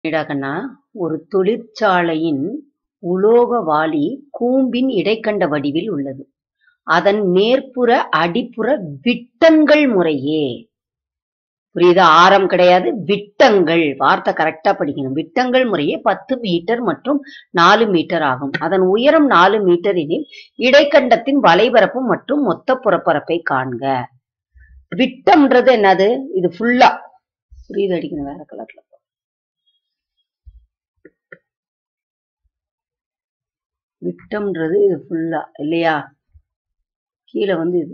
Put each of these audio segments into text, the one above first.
கண்ணா ஒரு தொழிற்சாலையின் உலோக வாளி கூம்பின் இடைக்கண்ட வடிவில் உள்ளது அதன் மேற்புற அடிப்புற விட்டங்கள் முறையே புரியுதா ஆரம் கிடையாது விட்டங்கள் வார்த்தை கரெக்டா படிக்கணும் விட்டங்கள் முறையே பத்து மீட்டர் மற்றும் நாலு மீட்டர் ஆகும் அதன் உயரம் நாலு மீட்டர் எனில் இடைக்கண்டத்தின் வலைபரப்பு மற்றும் மொத்த புறப்பரப்பை காண்க விட்டம்ன்றது என்னது இது ஃபுல்லா புரியுது அடிக்கணும் வேற கலர்ல விட்டம்ன்றது இது ஃபுல்லா இல்லையா கீழே வந்து இது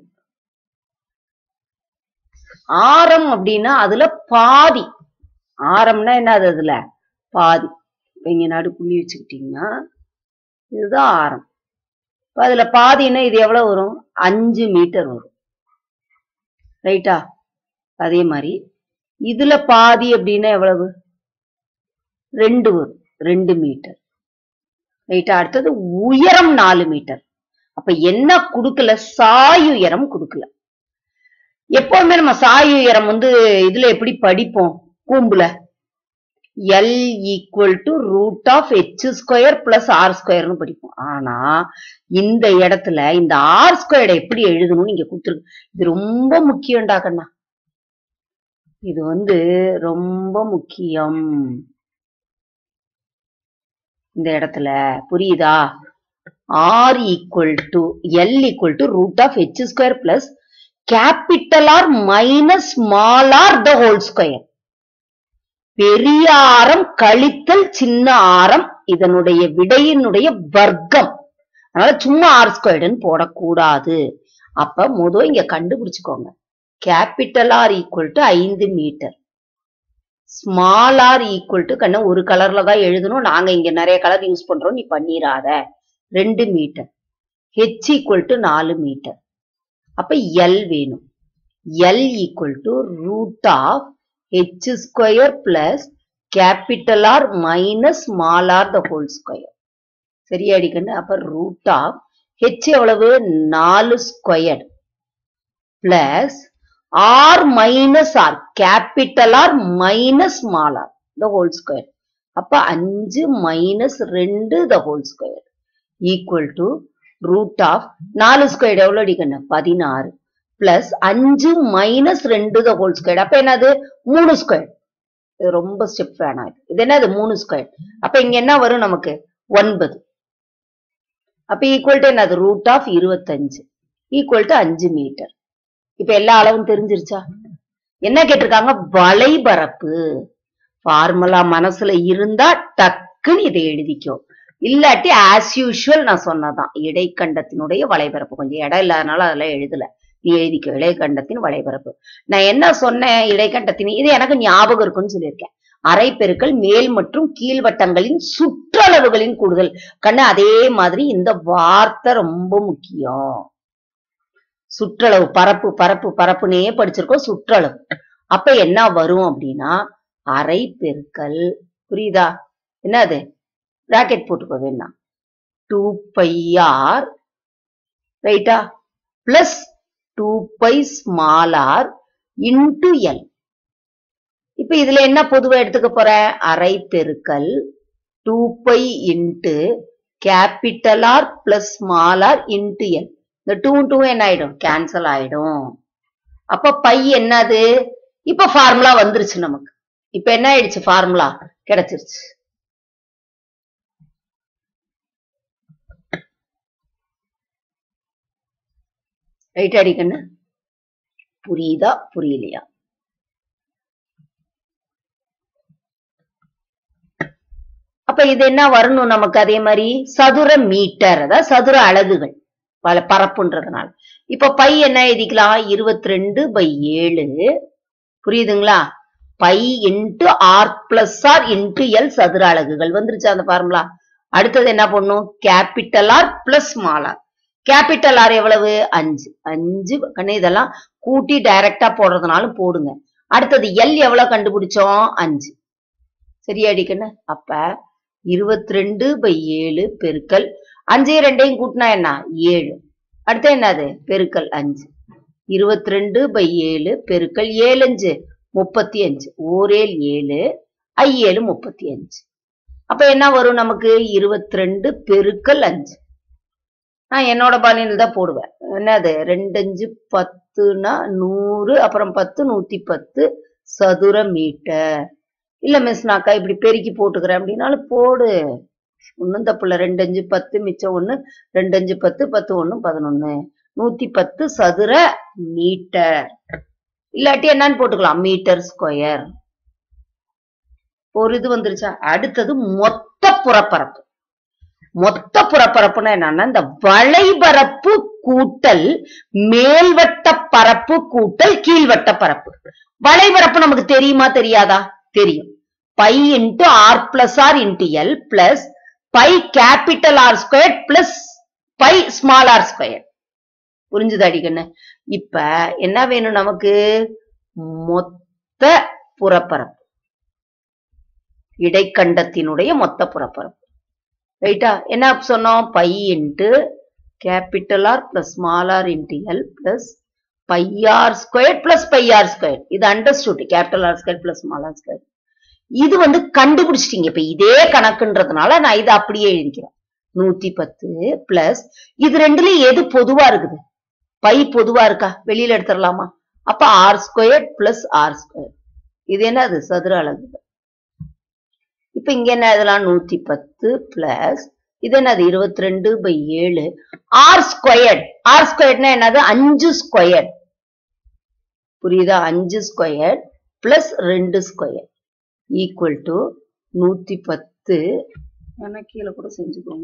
ஆரம் அப்படின்னா அதுல பாதி ஆரம்னா என்னது அதுல பாதி இப்ப இங்க நடு புள்ளி வச்சுக்கிட்டீங்கன்னா இதுதான் ஆரம் இப்ப அதுல பாதின்னா இது எவ்வளவு வரும் அஞ்சு மீட்டர் வரும் ரைட்டா அதே மாதிரி இதுல பாதி அப்படின்னா எவ்வளவு ரெண்டு வரும் ரெண்டு மீட்டர் ரைட்டா அடுத்தது உயரம் நாலு மீட்டர் அப்ப என்ன கொடுக்கல சாயுயரம் கொடுக்கல எப்பவுமே நம்ம சாயுயரம் வந்து இதுல எப்படி படிப்போம் கூம்புல L equal to root of H square plus R ஸ்கொயர்னு படிப்போம் ஆனா இந்த இடத்துல இந்த ஆர் ஸ்கொயர்டை எப்படி எழுதணும்னு நீங்க கொடுத்துருக்கு இது ரொம்ப முக்கியம்டா கண்ணா இது வந்து ரொம்ப முக்கியம் இந்த இடத்துல புரியுதா R equal to L equal to root of H square plus capital R minus small R the whole square பெரிய ஆரம் கழித்தல் சின்ன ஆரம் இதனுடைய விடையினுடைய வர்க்கம் அதனால சும்மா ஆர் ஸ்கொயர்டுன்னு போடக்கூடாது அப்ப முத இங்க கண்டுபிடிச்சுக்கோங்க கேபிட்டல் ஆர் ஈக்குவல் டு ஐந்து meter small R equal to கண்ண ஒரு கலர்ல தான் எழுதணும் நாங்க இங்க நிறைய கலர் யூஸ் பண்றோம் நீ பண்ணிராத ரெண்டு மீட்டர் ஹெச் ஈக்குவல் டு நாலு மீட்டர் அப்ப எல் வேணும் L equal to root of H square plus capital R minus small R the whole square சரியா அடிக்கணும் அப்ப ரூட் ஆஃப் ஹெச் எவ்வளவு நாலு square plus R minus R capital R minus small R the whole square அப்ப அஞ்சு minus ரெண்டு the whole square equal to root of நாலு square எவ்வளவு அடிக்கணும் பதினாறு பிளஸ் அஞ்சு மைனஸ் ரெண்டு த ஹோல் ஸ்கொயர் அப்ப என்னது மூணு ஸ்கொயர் இது ரொம்ப ஸ்டெப் வேணாம் இது இது என்னது மூணு ஸ்கொயர் அப்ப இங்க என்ன வரும் நமக்கு ஒன்பது அப்ப ஈக்குவல் டு என்னது ரூட் ஆஃப் இருபத்தஞ்சு ஈக்குவல் டு அஞ்சு மீட்டர் இப்ப எல்லா அளவும் தெரிஞ்சிருச்சா என்ன கேட்டிருக்காங்க வலைபரப்பு ஃபார்முலா மனசுல இருந்தா டக்குன்னு இதை எழுதிக்கோ இல்லாட்டி ஆஸ் யூஷுவல் நான் சொன்னதான் இடைக்கண்டத்தினுடைய வலைபரப்பு கொஞ்சம் இடம் இல்லாதனால அதெல்லாம் எழுதல நீ எழுதிக்கோ இடைக்கண்டத்தின் வலைபரப்பு நான் என்ன சொன்னேன் இடைக்கண்டத்தின் இது எனக்கு ஞாபகம் இருக்குன்னு சொல்லியிருக்கேன் அரை பெருக்கள் மேல் மற்றும் கீழ்வட்டங்களின் சுற்றளவுகளின் கூடுதல் கண்ணு அதே மாதிரி இந்த வார்த்தை ரொம்ப முக்கியம் சுற்றளவு பரப்பு பரப்பு பரப்புனே படிச்சிருக்கோம் சுற்றளவு அப்ப என்ன வரும் அப்படின்னா அரை பெருக்கல் புரியுதா என்னது பிராக்கெட் போட்டுக்கோ வேணா டூ பை ஆர் ரைட்டா plus two pi small R into L இப்ப இதுல என்ன பொதுவா எடுத்துக்க போற அரை பெருக்கல் two pi into capital R plus small R into L இந்த டூ டூ என்ன ஆயிடும் கேன்சல் ஆயிடும் அப்ப பை என்னது இப்ப ஃபார்முலா வந்துருச்சு நமக்கு இப்ப என்ன ஆயிடுச்சு ஃபார்முலா கிடைச்சிருச்சு ரைட் அடிக்கண்ணு புரியுதா புரியலையா அப்ப இது என்ன வரணும் நமக்கு அதே மாதிரி சதுர மீட்டர் அதாவது சதுர அலகுகள் பல பரப்புன்றதுனால இப்ப பை என்ன எழுதிக்கலாம் இருபத்தி ரெண்டு பை ஏழு புரியுதுங்களா pi into R plus R into L சதுர அலகுகள் வந்துருச்சு அந்த ஃபார்முலா அடுத்தது என்ன பண்ணும் capital R plus small R capital R எவ்வளவு அஞ்சு அஞ்சு கண்ணு இதெல்லாம் கூட்டி டைரக்டா போடுறதுனாலும் போடுங்க அடுத்தது எல் எவ்வளவு கண்டுபிடிச்சோம் அஞ்சு சரியா அடிக்கண்ணு அப்ப இருபத்தி ரெண்டு பை ஏழு பெருக்கல் அஞ்சு ரெண்டையும் கூட்டினா என்ன ஏழு அடுத்து என்னது பெருக்கல் அஞ்சு இருபத்தி ரெண்டு பை ஏழு பெருக்கல் ஏழு அஞ்சு முப்பத்தி அஞ்சு ஓரேல் ஏழு ஐ ஏழு முப்பத்தி அஞ்சு அப்ப என்ன வரும் நமக்கு இருபத்தி ரெண்டு பெருக்கல் அஞ்சு நான் என்னோட பாணியில் தான் போடுவேன் என்னது ரெண்டு அஞ்சு பத்துனா நூறு அப்புறம் பத்து நூத்தி பத்து சதுர மீட்டர் இல்ல மிஸ் நாக்கா இப்படி பெருக்கி போட்டுக்கிறேன் அப்படின்னாலும் போடு ஒன்னும் தப்பு இல்ல ரெண்டு அஞ்சு பத்து மிச்சம் ஒண்ணு ரெண்டு அஞ்சு பத்து பத்து ஒண்ணு பதினொன்னு நூத்தி பத்து சதுர மீட்டர் இல்லாட்டி என்னன்னு போட்டுக்கலாம் மீட்டர் ஸ்கொயர் ஒரு இது வந்துருச்சா அடுத்தது மொத்த புறப்பரப்பு மொத்த புறப்பரப்புன்னா என்னன்னா இந்த வளைபரப்பு கூட்டல் மேல்வட்ட பரப்பு கூட்டல் கீழ்வட்ட பரப்பு வளைபரப்பு நமக்கு தெரியுமா தெரியாதா தெரியும் pi into R plus R into L plus pi capital R square plus pi small R square புரிஞ்சுது அடிக்கண்ணு இப்ப என்ன வேணும் நமக்கு மொத்த புறப்பரப்பு இடைக்கண்டத்தினுடைய மொத்த புறப்பரப்பு ரைட்டா என்ன சொன்னோம் pi into capital R plus small R into L plus pi R square plus pi R square இது understood capital R square plus small R square இது வந்து கண்டுபிடிச்சிட்டீங்க இப்ப இதே கணக்குன்றதுனால நான் இதை அப்படியே எழுதிக்கிறேன் நூத்தி பத்து பிளஸ் இது ரெண்டுலயும் எது பொதுவா இருக்குது பை பொதுவா இருக்கா வெளியில எடுத்துடலாமா அப்ப R square plus R square இது என்னது சதுர அலகு இப்ப இங்க என்ன இதெல்லாம் நூத்தி பத்து பிளஸ் இது என்னது இருபத்தி ரெண்டு பை ஏழு ஆர் ஸ்கொயர் ஆர் ஸ்கொயர்னா என்னது அஞ்சு ஸ்கொயர் புரியுதா அஞ்சு ஸ்கொயர் பிளஸ் ரெண்டு ஸ்கொயர் ஈக்குவல் டு நூத்தி பத்து வேணா கீழே கூட செஞ்சுக்கோங்க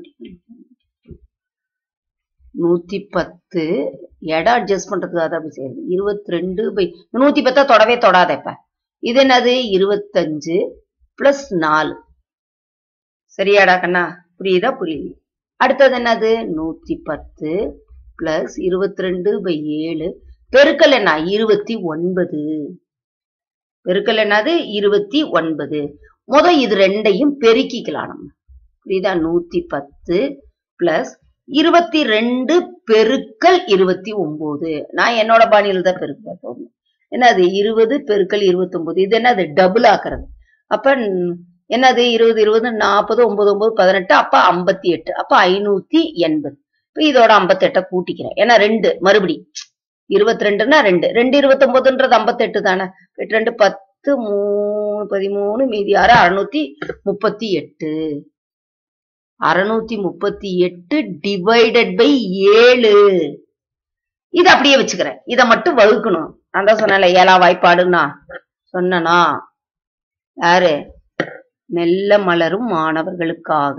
நூத்தி பத்து இடம் அட்ஜஸ்ட் பண்றதுக்காக தான் அப்படி செய்யுது இருபத்தி ரெண்டு பை நூத்தி பத்தா தொடவே தொடாத இப்ப இது என்னது இருபத்தஞ்சு பிளஸ் நாலு சரியாடா கண்ணா புரியுதா புரியுது அடுத்தது என்னது நூத்தி பத்து பிளஸ் இருபத்தி ரெண்டு பை ஏழு பெருக்கல் என்ன இருபத்தி ஒன்பது பெருக்கல் என்னது இருபத்தி ஒன்பது முத இது ரெண்டையும் பெருக்கிக்கலாம் நம்ம புரியுதா நூத்தி பத்து பிளஸ் இருபத்தி ரெண்டு பெருக்கல் இருபத்தி ஒன்பது நான் என்னோட பாணியில தான் பெருக்கிறேன் என்னது இருபது பெருக்கல் இருபத்தி ஒன்பது இது என்னது டபுள் ஆக்குறது அப்ப என்னது இருபது இருபது நாற்பது ஒன்பது ஒன்பது பதினெட்டு அப்ப ஐம்பத்தி எட்டு அப்ப ஐநூத்தி எண்பது இப்ப இதோட ஐம்பத்தி எட்டை கூட்டிக்கிறேன் ஏன்னா ரெண்டு மறுபடி இருபத்தி ரெண்டுன்னா ரெண்டு ரெண்டு இருபத்தி ஒன்பதுன்றது ஐம்பத்தெட்டு தானே ரெண்டு பத்து மூணு பதிமூணு மீதி ஆறு அறுநூத்தி முப்பத்தி எட்டு அறுநூத்தி முப்பத்தி எட்டு டிவைடட் பை ஏழு இது அப்படியே வச்சுக்கிறேன் இத மட்டும் வகுக்கணும் நான் தான் சொன்னேன்ல ஏழா வாய்ப்பாடுன்னா சொன்னனா யாரு மெல்ல மலரும் மாணவர்களுக்காக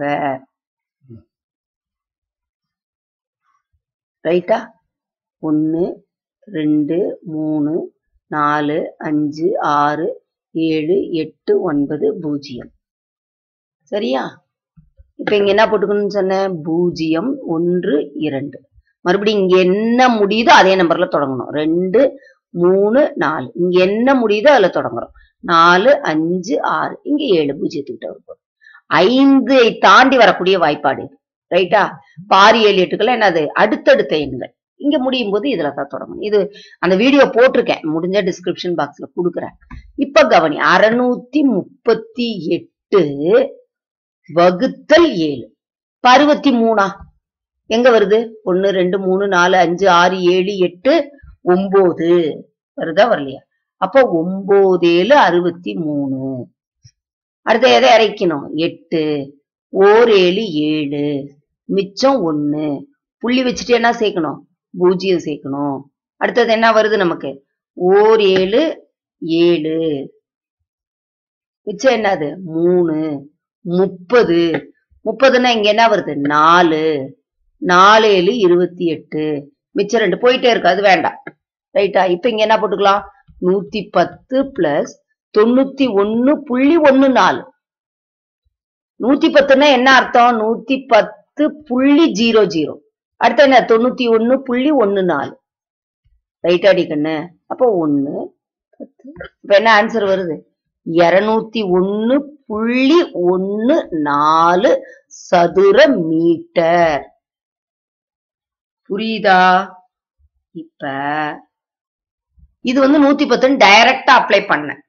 ரைட்டா ஒன்னு ரெண்டு மூணு நாலு அஞ்சு ஆறு ஏழு எட்டு ஒன்பது பூஜ்ஜியம் சரியா இப்ப இங்க என்ன போட்டுக்கணும்னு சொன்னேன் பூஜ்ஜியம் ஒன்று இரண்டு மறுபடியும் இங்க என்ன முடியுதோ அதே நம்பர்ல தொடங்கணும் ரெண்டு மூணு நாலு இங்க என்ன முடியுதோ அதுல தொடங்குறோம் நாலு அஞ்சு ஆறு இங்க ஏழு பூஜ்ஜியத்துக்கிட்ட இருக்கும் ஐந்தை தாண்டி வரக்கூடிய வாய்ப்பாடு இது. ரைட்டா பாரி ஏழு எட்டுக்கெல்லாம் என்னது அடுத்தடுத்த எண்கள் இங்க முடியும் போது இதுல தான் தொடங்கணும் இது அந்த வீடியோ போட்டிருக்கேன் முடிஞ்ச டிஸ்கிரிப்ஷன் பாக்ஸ்ல கொடுக்குறேன் இப்ப கவனி அறுநூத்தி முப்பத்தி எட்டு வகுத்தல் ஏழு இப்ப அறுபத்தி மூணா எங்க வருது ஒன்னு ரெண்டு மூணு நாலு அஞ்சு ஆறு ஏழு எட்டு ஒன்பது வருதா வரலையா அப்போ ஒன்பதேழு அறுபத்தி மூணு அடுத்து எதை இறைக்கணும் எட்டு ஓர் ஏழு ஏழு மிச்சம் ஒண்ணு புள்ளி வச்சுட்டு என்ன சேர்க்கணும் பூஜ்ஜியம் சேர்க்கணும் அடுத்தது என்ன வருது நமக்கு ஓர் ஏழு ஏழு மிச்சம் என்னது மூணு முப்பது முப்பதுன்னா இங்க என்ன வருது நாலு நாலு ஏழு இருபத்தி எட்டு மிச்சம் ரெண்டு போயிட்டே இருக்கு அது வேண்டாம் ரைட்டா இப்ப இங்க என்ன போட்டுக்கலாம் நூத்தி பத்து பிளஸ் தொண்ணூத்தி ஒண்ணு புள்ளி ஒண்ணு நாலு நூத்தி பத்துன்னா என்ன அர்த்தம் நூத்தி பத்து புள்ளி ஜீரோ ஜீரோ அடுத்து என்ன தொண்ணூத்தி ஒண்ணு புள்ளி ஒண்ணு நாலு ரைட் அடிக்கண்ணு அப்போ ஒண்ணு பத்து இப்ப என்ன ஆன்சர் வருது இருநூத்தி ஒண்ணு புள்ளி ஒண்ணு நாலு சதுர மீட்டர் புரியுதா இப்ப இது வந்து நூத்தி பத்துன்னு டைரக்டா அப்ளை பண்ணேன்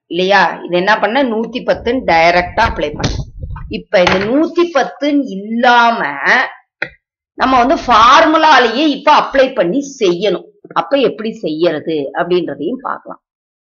இல்லையா இது என்ன பண்ண நூத்தி பத்துன்னு டைரக்டா அப்ளை பண்ண இப்ப இந்த நூத்தி பத்துன்னு இல்லாம நம்ம வந்து ஃபார்முலாலேயே இப்ப அப்ளை பண்ணி செய்யணும் அப்ப எப்படி செய்யறது அப்படின்றதையும் பார்க்கலாம்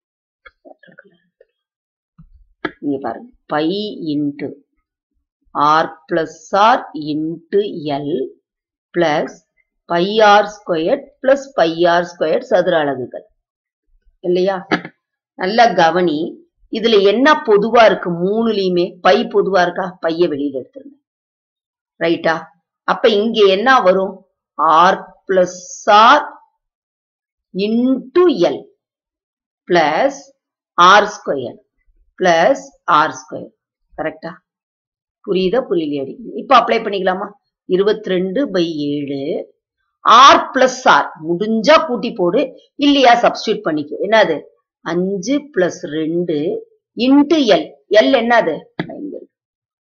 இங்க பாருங்க pi into R plus R into L plus pi R square plus pi R square சதுர அலகுகள் இல்லையா நல்ல கவனி இதுல என்ன பொதுவா இருக்கு மூணுலயுமே பை பொதுவா இருக்கா பைய வெளியில எடுத்துருங்க ரைட்டா அப்ப இங்க என்ன வரும் R plus R into L plus R square plus R square கரெக்டா புரியுதா புரியலையாடி இப்ப அப்ளை பண்ணிக்கலாமா இருபத்தி ரெண்டு பை ஏழு ஆர் பிளஸ் ஆர் முடிஞ்சா கூட்டி போடு இல்லையா சப்ஸ்டியூட் பண்ணிக்கோ என்னது அஞ்சு பிளஸ் ரெண்டு இன்டு எல் எல் என்னது இங்க இருக்கு.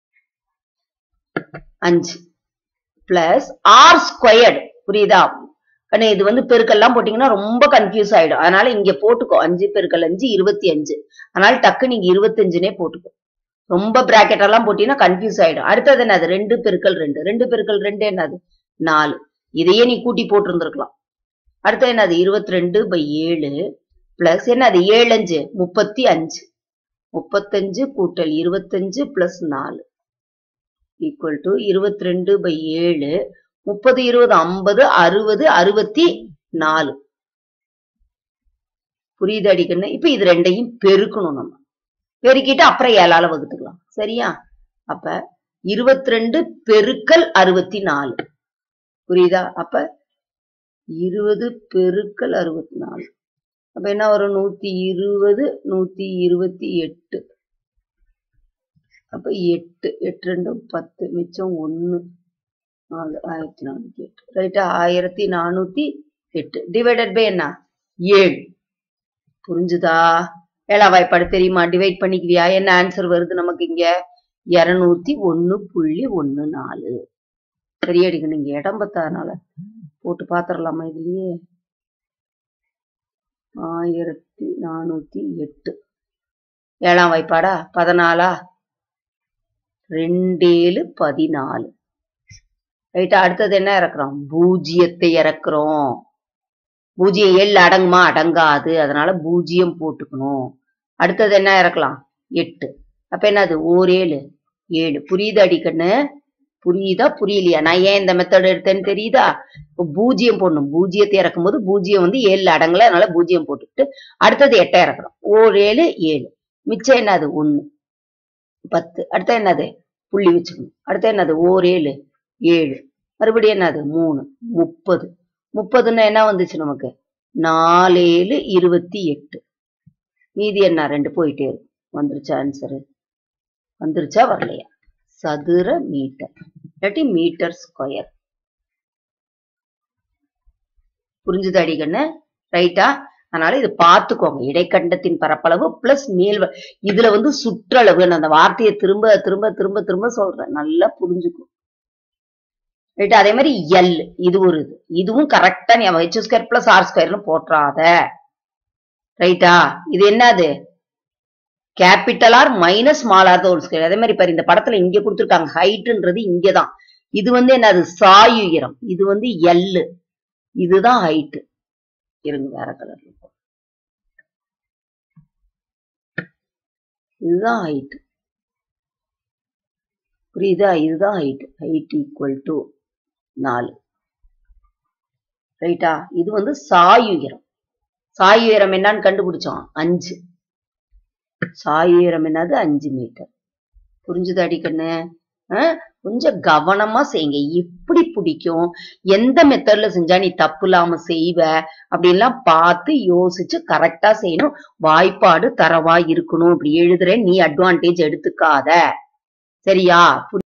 அஞ்சு பிளஸ் ஆர் ஸ்கொயர்டு புரியுதா கண்ணு இது வந்து பெருக்கெல்லாம் போட்டீங்கன்னா ரொம்ப கன்ஃபியூஸ் ஆயிடும் அதனால இங்க போட்டுக்கோ அஞ்சு பெருக்கல் அஞ்சு இருபத்தி அஞ்சு அதனால டக்கு நீங்க இருபத்தஞ்சுனே போட்டுக்கோ ரொம்ப பிராக்கெட் எல்லாம் போட்டீங்கன்னா கன்ஃபியூஸ் ஆயிடும் அடுத்தது என்னது ரெண்டு பெருக்கல் ரெண்டு ரெண்டு பெருக்கல் ரெண்டு என்னது நாலு இதையே நீ கூட்டி போட்டிருந்திருக்கலாம் அடுத்தது என்னது இருபத்தி ரெண்டு பை ஏழு பிளஸ் என்னது ஏழு அஞ்சு முப்பத்தி அஞ்சு முப்பத்தஞ்சு கூட்டல் இருபத்தஞ்சு பிளஸ் நாலு ஈக்குவல் டு இருபத்தி ரெண்டு பை ஏழு முப்பது இருபது ஐம்பது அறுபது அறுபத்தி நாலு புரியுது அடிக்கண்ணு இப்ப இது ரெண்டையும் பெருக்கணும் நம்ம பெருக்கிட்டு அப்புறம் ஏழால வகுத்துக்கலாம் சரியா அப்ப இருபத்தி ரெண்டு பெருக்கல் அறுபத்தி நாலு புரியுதா அப்ப இருபது பெருக்கல் அறுபத்தி நாலு அப்ப என்ன வரும் நூத்தி இருபது நூத்தி இருபத்தி எட்டு அப்ப எட்டு எட்டு ரெண்டும் பத்து மிச்சம் ஒண்ணு நாலு ஆயிரத்தி நானூத்தி எட்டு ரைட்டா ஆயிரத்தி நானூத்தி எட்டு டிவைடட் பை என்ன ஏழு புரிஞ்சுதா ஏழாம் வாய்ப்பாடு தெரியுமா டிவைட் பண்ணிக்குவியா என்ன ஆன்சர் வருது நமக்கு இங்க இருநூத்தி ஒண்ணு புள்ளி ஒண்ணு நாலு சரியாடிங்க நீங்க இடம் பத்தாதனால போட்டு பாத்திரலாமா இதுலயே ஆயிரத்தி நானூத்தி எட்டு ஏழாம் வாய்ப்பாடா பதினாலா ரெண்டேழு பதினாலு ரைட்டா அடுத்தது என்ன இறக்குறோம் பூஜ்ஜியத்தை இறக்குறோம் பூஜ்ஜியம் ஏழு அடங்குமா அடங்காது அதனால பூஜ்ஜியம் போட்டுக்கணும் அடுத்தது என்ன இறக்கலாம் எட்டு அப்ப என்னது ஓர் ஏழு ஏழு புரியுது அடிக்கண்ணு புரியுதா புரியலையா நான் ஏன் இந்த மெத்தட் எடுத்தேன்னு தெரியுதா இப்போ பூஜ்ஜியம் போடணும் பூஜ்ஜியத்தை இறக்கும் போது பூஜ்ஜியம் வந்து ஏழு அடங்கல அதனால பூஜ்ஜியம் போட்டுக்கிட்டு அடுத்தது எட்டை இறக்குறோம் ஓர் ஏழு ஏழு மிச்சம் என்னது ஒண்ணு பத்து அடுத்து என்னது புள்ளி வச்சுக்கணும் அடுத்து என்னது ஓர் ஏழு ஏழு மறுபடியும் என்னது மூணு முப்பது முப்பதுன்னா என்ன வந்துச்சு நமக்கு நாலேழு இருபத்தி எட்டு மீதி என்ன ரெண்டு போயிட்டே இருக்கும் வந்துருச்சா ஆன்சரு வந்துருச்சா வரலையா சதுர மீட்டர் இல்லாட்டி மீட்டர் ஸ்கொயர் புரிஞ்சுது அடிக்கண்ணு ரைட்டா அதனால இது பார்த்துக்கோங்க இடைக்கண்டத்தின் பரப்பளவு பிளஸ் மேல் வ- இதுல வந்து சுற்றளவு நான் அந்த வார்த்தையை திரும்ப திரும்ப திரும்ப திரும்ப சொல்றேன் நல்லா புரிஞ்சுக்கும் ரைட்டா அதே மாதிரி எல் இது ஒரு இது இதுவும் கரெக்டா நீ ஹெச் ஸ்கொயர் பிளஸ் ஆர் ஸ்கொயர்னு போட்டுறாத ரைட்டா இது என்னது capital R minus small R whole square அதே மாதிரி பாரு இந்த படத்துல இங்க கொடுத்துருக்காங்க ஹைட்ன்றது இங்கதான் இது வந்து என்னது சாய் உயரம் இது வந்து எல் இதுதான் ஹைட் இருங்க வேற கலர்ல இதுதான் ஹைட் புரியுதா இதுதான் ஹைட் ஹைட் ஈக்குவல் டு நாலு ரைட்டா இது வந்து சாய் உயரம் சாய் உயரம் என்னன்னு கண்டுபிடிச்சோம் அஞ்சு சாய் உயரம் என்னது அஞ்சு மீட்டர் புரிஞ்சுது அடிக்கண்ணு அஹ், கொஞ்சம் கவனமா செய்யுங்க எப்படி பிடிக்கும் எந்த மெத்தட்ல செஞ்சா நீ தப்பு இல்லாம செய்வ அப்படின்லாம் பார்த்து யோசிச்சு கரெக்டா செய்யணும் வாய்ப்பாடு தரவா இருக்கணும் இப்படி எழுதுறேன் நீ அட்வான்டேஜ் எடுத்துக்காத சரியா